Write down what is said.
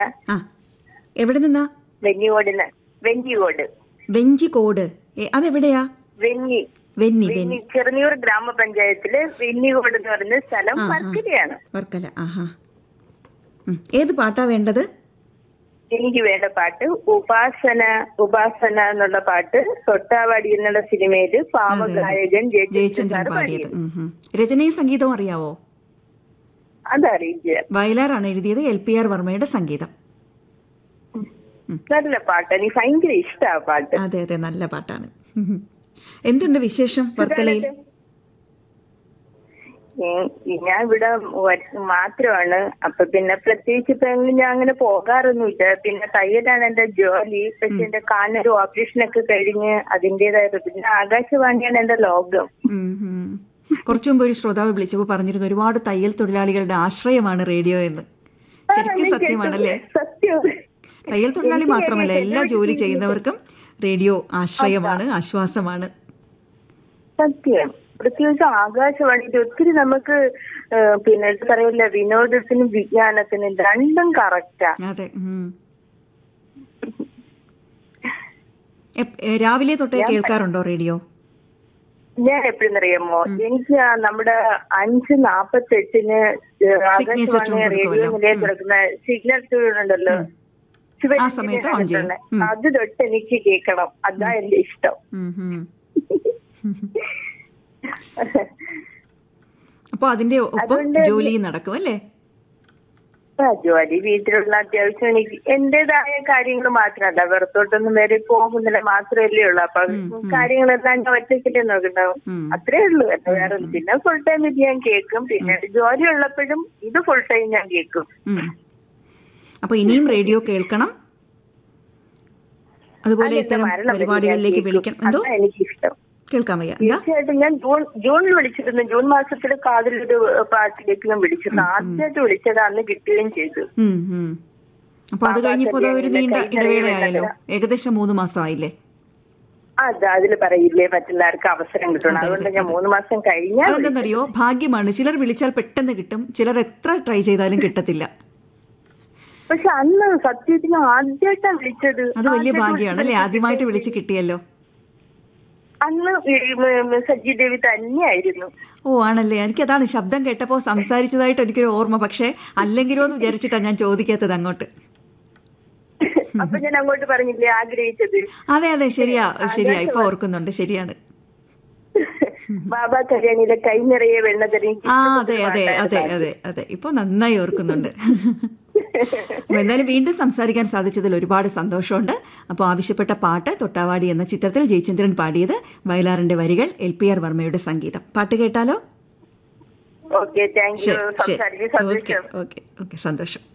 ആ എവിടെ നിന്നാ വെഞ്ഞിക്കോടിന് വെഞ്ഞിക്കോട് വെഞ്ചിക്കോട് ഏ, അതെവിടെയാ വെഞ്ഞി വെന്നി വെഞ്ഞി വെന്നി ചെറുനിയൂർ ഗ്രാമപഞ്ചായത്തില് വെഞ്ഞിക്കോട് എന്ന് പറയുന്ന സ്ഥലം ആ, ആ. വർക്കലയാണ് വർക്കല ആഹാ ഉം. ഏത് പാട്ടാ വേണ്ടത് എനിക്ക് വേണ്ട പാട്ട് ഉപാസന ഉപാസന എന്നുള്ള പാട്ട് തൊട്ടാവാടി എന്നുള്ള സിനിമയില് പാവഗായകൻ ജയചന്ദ്രൻ ജയചന്ദ്രൻ സാർ പാടിയത് പാടിയത് ഉം, ഉം. രചനയും സംഗീതവും അറിയാവോ അതറിയില്ല വയലാറാണ് എഴുതിയത് എൽ പി ആർ വർമ്മയുടെ സംഗീതം നല്ല പാട്ട് എനിക്ക് ഭയങ്കര ഇഷ്ടാ ആ പാട്ട് അതെ അതെ നല്ല പാട്ടാണ് ഉം. എന്തുണ്ട് വിശേഷം വർക്കലയിൽ ഉം, ഞാൻ ഇവിടെ വ- മാത്രമാണ് അപ്പൊ പിന്നെ പ്രത്യേകിച്ച് ഇപ്പൊ എങ്ങും ഞാൻ അങ്ങനെ പോകാറൊന്നുമില്ല പിന്നെ തയ്യലാണ് എന്റെ ജോലി പക്ഷെ എന്റെ കാലിനൊരു ഓപ്പറേഷൻ ഒക്കെ കഴിഞ്ഞ് അതിന്റേതായ പിന്നെ ആകാശവാണിയാണ് എന്റെ ലോകം ഉം, ഉം. കുറച്ചു മുമ്പ് ഒരു ശ്രോതാവ് വിളിച്ചപ്പോൾ പറഞ്ഞിരുന്നു ഒരുപാട് തയ്യൽ തൊഴിലാളികളുടെ ആശ്രയമാണ് റേഡിയോ എന്ന് ശരിക്കും സത്യമാണല്ലേ സത്യം തയ്യൽ തൊഴിലാളി മാത്രമല്ല എല്ലാ ജോലി ചെയ്യുന്നവർക്കും റേഡിയോ ആശ്രയമാണ് ആശ്വാസമാണ് സത്യം പ്രത്യേകിച്ച് ആകാശവാണിയിൽ ഒത്തിരി നമുക്ക് ഏഹ്, പിന്നെ എന്താ പറയില്ല വിനോദത്തിനും വിജ്ഞാനത്തിനും രണ്ടും കറക്റ്റാ അതെ ഉം. എപ്- ഏ, രാവിലെ തൊട്ടേ കേൾക്കാറുണ്ടോ റേഡിയോ ഞാൻ എപ്പോഴും അറിയാമോ എനിക്ക് ആ നമ്മുടെ അഞ്ച് നാപ്പത്തെട്ടിന് Signature tune ആകാശവാണി റേഡിയോ കൊടുക്കുമല്ലോ. നിലയം കൊടുക്കുന്ന സിഗ്നൽ ട്യൂൺ ഉണ്ടല്ലോ ശിവജിയുടെ ആ സമയത്ത് on ചെയ്യും. കണ്ടിട്ടുള്ള. അത് തൊട്ട് എനിക്ക് കേൾക്കണം അതാ എന്റെ ഇഷ്ടം ഉം, ഉം. അപ്പൊ അതിന്റെ ഒപ്പം അതുകൊണ്ട് ജോലി നടക്കും അല്ലേ ആ, ജോലി വീട്ടിലുള്ള അത്യാവശ്യം എനിക്ക് എന്റേതായ കാര്യങ്ങൾ മാത്രമല്ല പുറത്തോട്ടൊന്നും വരെ പോകുന്നില്ല മാത്രമല്ലേ ഉള്ളൂ അപ്പൊ കാര്യങ്ങളെല്ലാം ഞാൻ ഒറ്റയ്ക്കല്ലേ നോക്കണ്ടാവും ഉം. അത്രേ ഉള്ളൂ അല്ല വേറെ ഒന്നും. പിന്നെ ഫുൾ ടൈം ഇത് ഞാൻ കേൾക്കും പിന്നെ ജോലി ഉള്ളപ്പോഴും ഇത് ഫുൾ ടൈം ഞാൻ കേൾക്കും ഉം. അപ്പൊ ഇനിയും റേഡിയോ കേൾക്കണം അതുപോലെ അതെന്റെ ഇത്തരം മരണം വരെ ഞാൻ പരിപാടികളിലേക്ക് കേൾക്കും. വിളിക്കണം എന്തോ അതാ എനിക്കിഷ്ടം കേൾക്കാൻ വയ്യ എന്താ തീർച്ചയായിട്ടും ഞാൻ ജൂൺ ജൂണിൽ വിളിച്ചിരുന്നു ജൂൺ മാസത്തിൽ കാതിലൊരു പാട്ടിലേക്ക് ഞാൻ വിളിച്ചിരുന്നു ആദ്യമായിട്ട് വിളിച്ചത് അന്ന് കിട്ടുകയും ചെയ്തു ഉം, ഉം. അപ്പൊ അത് കഴിഞ്ഞപ്പോ ദാ ഒരു നീണ്ട ഇടവേളയായല്ലോ ഏകദേശം മൂന്ന് മാസമായില്ലേ അത് അതിൽ പറയില്ലേ മറ്റുള്ളവർക്ക് അവസരം കിട്ടണം അതുകൊണ്ട് ഞാൻ മൂന്ന് മാസം കഴിഞ്ഞാൽ അതെന്താണെന്നറിയോ ഭാഗ്യമാണ് ചിലർ വിളിച്ചാൽ പെട്ടെന്ന് കിട്ടും ചിലർ എത്ര ട്രൈ ചെയ്താലും കിട്ടത്തില്ല പക്ഷെ അന്ന് സത്യത്തിന് ആദ്യമായിട്ടാണ് വിളിച്ചത് അത് വലിയ ആദ്യമായിട്ട് ഭാഗ്യമാണ് അല്ലേ ആദ്യമായിട്ട് വിളിച്ച് കിട്ടിയല്ലോ അന്ന് ഈ മ- മ- സജി ദേവി തന്നെയായിരുന്നു ഓ ആണല്ലേ എനിക്കതാണ് ശബ്ദം കേട്ടപ്പോൾ സംസാരിച്ചതായിട്ട് എനിക്കൊരു ഓർമ്മ പക്ഷേ അല്ലെങ്കിലോ എന്ന് വിചാരിച്ചിട്ടാണ് ഞാൻ ചോദിക്കാത്തത് അങ്ങോട്ട് അപ്പൊ ഞാൻ അങ്ങോട്ട് പറഞ്ഞില്ലേ ആഗ്രഹിച്ചത് അതെ അതെ ശരിയാ ശരിയാ ഇപ്പൊ ഓർക്കുന്നുണ്ട് ശരിയാണ് ബാബ കല്യാണിയിലെ കൈ നിറയെ വെണ്ണ തെളിയും ആ അതെ അതെ അതെ അതെ അതെ ഇപ്പൊ നന്നായി ഓർക്കുന്നുണ്ട് അപ്പൊ എന്തായാലും വീണ്ടും സംസാരിക്കാൻ സാധിച്ചതിൽ ഒരുപാട് സന്തോഷമുണ്ട് അപ്പോൾ ആവശ്യപ്പെട്ട പാട്ട് തൊട്ടാവാടി എന്ന ചിത്രത്തിൽ ജയചന്ദ്രൻ പാടിയത് വയലാറിന്റെ വരികൾ എൽ പി ആർ വർമ്മയുടെ സംഗീതം പാട്ട് കേട്ടാലോ ഓക്കെ താങ്ക് യു ശരി ശരി സംസാരിക്കും ഓക്കെ സന്തോഷം ഓക്കെ ഓക്കെ സന്തോഷം